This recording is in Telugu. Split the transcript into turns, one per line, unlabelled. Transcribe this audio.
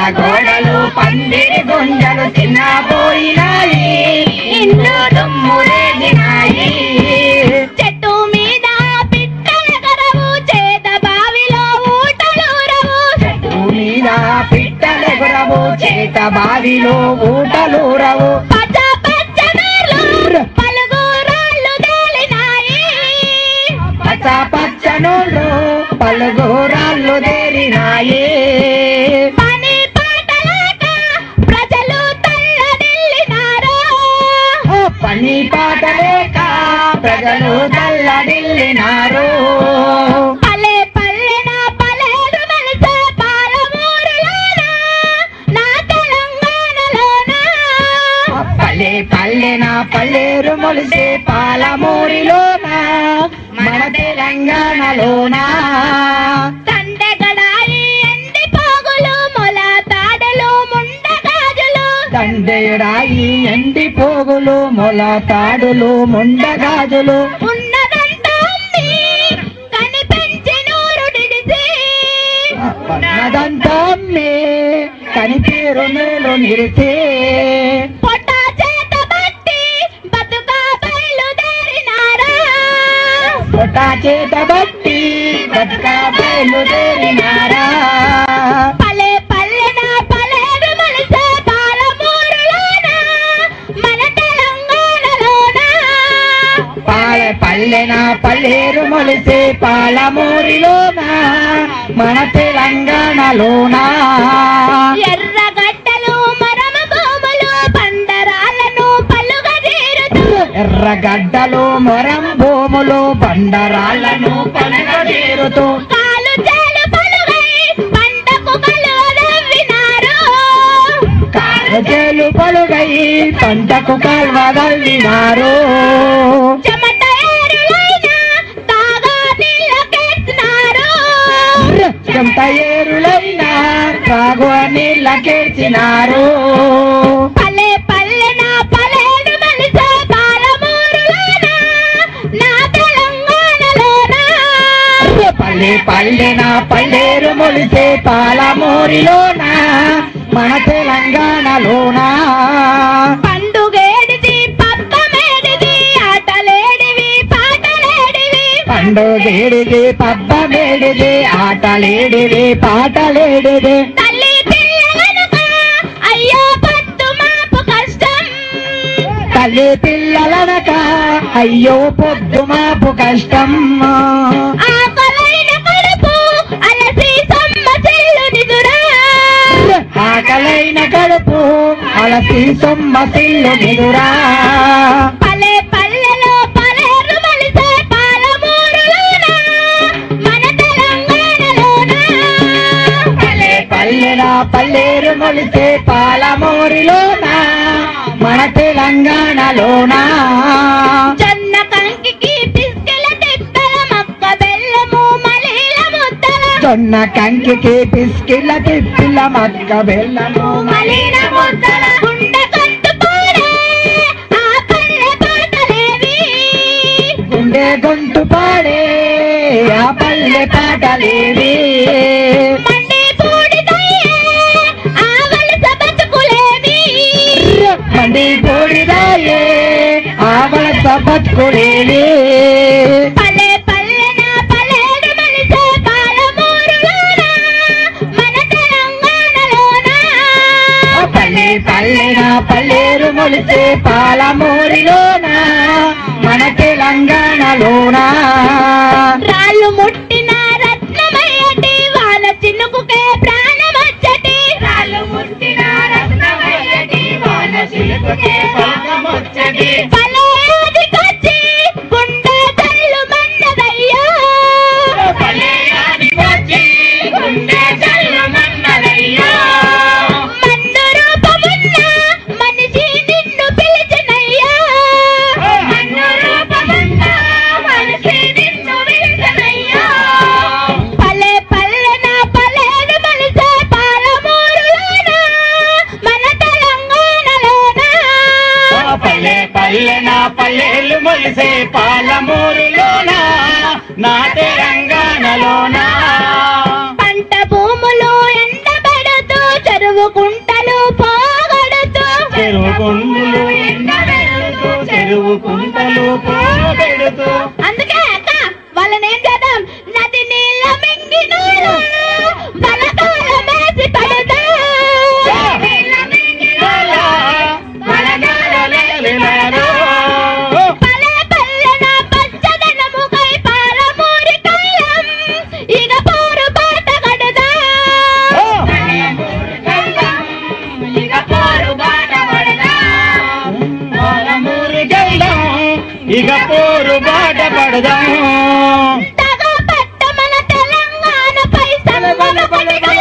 గోడలు పందిరి గుంజలు చిన్నపోయినాయి ఇల్లు దుమ్ము రేగినాయి
చెట్టు మీద పిట్టల కరవు చేత బావిలో ఊటలూరవు
చెట్టు మీద పిట్టలెగురవు చేత బావిలో ఊటలూరవు
పచ్చ పచ్చనార్లు పలుగు రాళ్ళు తేలినాయి
పచ్చ పచ్చనులు పలుగురాళ్ళు దేరినాయి
పని పాటలాట ప్రజలు తల్లడిల్లినారు
పని పాట లేక ప్రజలు తల్లడిల్లినారు
పల్లె పల్లెన పలేరు మలిసే పాలమూరులోన నా తెలంగాణలోన
పల్లె పల్లెన పల్లెరు మొలిసే పాలమూరిలోన మన తెలంగాణలోనా
తండెగడాయి ఎండి పోగులు మొల తాడలు ముండగాజులు
దండేడాయి ఎండి పోగులు మొల తాడులు ముండగాజులు
ఉన్నదంతా అమ్మి కనిపించి నూరు డిడిసి
పన్నదంతా అమ్మి కనిపేరు మేలు నిరిసే
పొట్ట చేత బట్టి బతుక బయలుదేరినారా
పొట చేత బట్టి బతుక బయలుదేరినారా
పల్లె పల్లెన పలేరు మలిసే పాలమూరులోన మన తెలంగాణలోన
పాలె పల్లెన పల్లేరు మొలిసే పాలమూరిలోన మన తెలంగాణలోనా
ఎర్రగడ్డలు మరమ భూములు బండరాలను పలుగా చేరుతూ
ఎర్రగడ్డలు మొరం భూములు బండరాళ్లను పనగేరుతూ
కాలు చేలు పలుగై పంటకు కలువదవ్వినారు
కారజేలు పలుగై పంటకు కాల్వదల్లినారు
చెమట ఏరులైన తాగా నీళ్ళకెత్తినారు
చెంత ఏరులైన త్రాగు నీళ్ళకేర్చినారు
పల్లె పల్లెన పలేడు మలిసే పాలమూరులోన నా తెలంగాణలోన
పల్లె పల్లెన పల్లెరు మొలిసే పాలమూరిలోన మన తెలంగాణలోనా
పండుగేడిది పబ్బమేడిది ఆటలేడివి పాటలేడివి
పండుగేడిది పబ్బమేడిది ఆటలేడిది పాటలేడిది
తల్లి పిల్లలనుక అయ్యో పట్టు మాపు కష్టం
తల్లి పిల్లలనక అయ్యో పొద్దు మాపు కష్టం
ఆకలైన కడుపు అలసి సమ్మ చెల్లు నిదురా
ఆకలైన కడుపు అలసి సొమ్మ సిల్లు నిదురా
పల్లె పల్లెలో పలేరు మలిసే పాలమూరులోన మన తెలంగాణలోన
పల్లె పల్లెన పల్లెరు మొలిసే పాలమూరిలోన మన తెలంగాణలోనా
జొన్న కంకికి పిస్కెల తిప్పల మొక్క బెల్లము మలీల ముద్దల
జొన్న కంకికి పిస్కిల తిప్పిల మక్క బెల్లము
మలీన ముద్దల గుండె కట్టుకోరే ఆ పల్లె పాటలేవి
గుండె గొంతు పాడే ఆ పల్లె పాటలేవి
మండి పూడిదయ్యే ఆ వలస బతుకులేవి
మండి పొడిదాయే ఆవల బతుకులేవి
పల్లె పల్లెన పల్లెడు మలిసే పాలమూరులోన మన తెలంగాణలోన
పల్లె పల్లెన పల్లెరు మొలిసే పాలమూరిలోన మన తెలంగాణలోనా
రాళ్ళు ముట్టిన రత్నమయ్యటి వాన చినుకుకే ప్రాణమచ్చటి రాళ్ళు ముట్టిన రత్నమయ్యటి వాన చినుకుకే ప్రాణమచ్చటి పలేది కచ్చి గుండె తల్లు మన్నదయ్యో మందు రూపమున్న మనిషి నిన్ను పిలిచినయ్యా మన్ను రూపమున్న మనిషి నిన్ను పిలిచినయ్యా పల్లె పల్లెన పల్లెను మలిసే పాలమూరులోన మన తెలంగాణలోన
పల్లె పల్లెన పల్లెలు మొలిసే పాలమూరులోన నా తెలంగాణలోనా
పంట భూములు ఎండబెడుతూ చెరువు
పడుతూ
అందుకే అక్క వాళ్ళని ఏం చేద్దాం నది నీళ్ళ మింగినోరు బలకాల మేసి పడదా పలే పల్లెన పచ్చదనముకై పాలమూరి కాలం ఇక పోరు బాట కడదా ఇక పోరు బాట కడదా
ఇక పోరు బాట పడదాం
తగ పట్ట మన తెలంగాణ పై
బల బల బల బల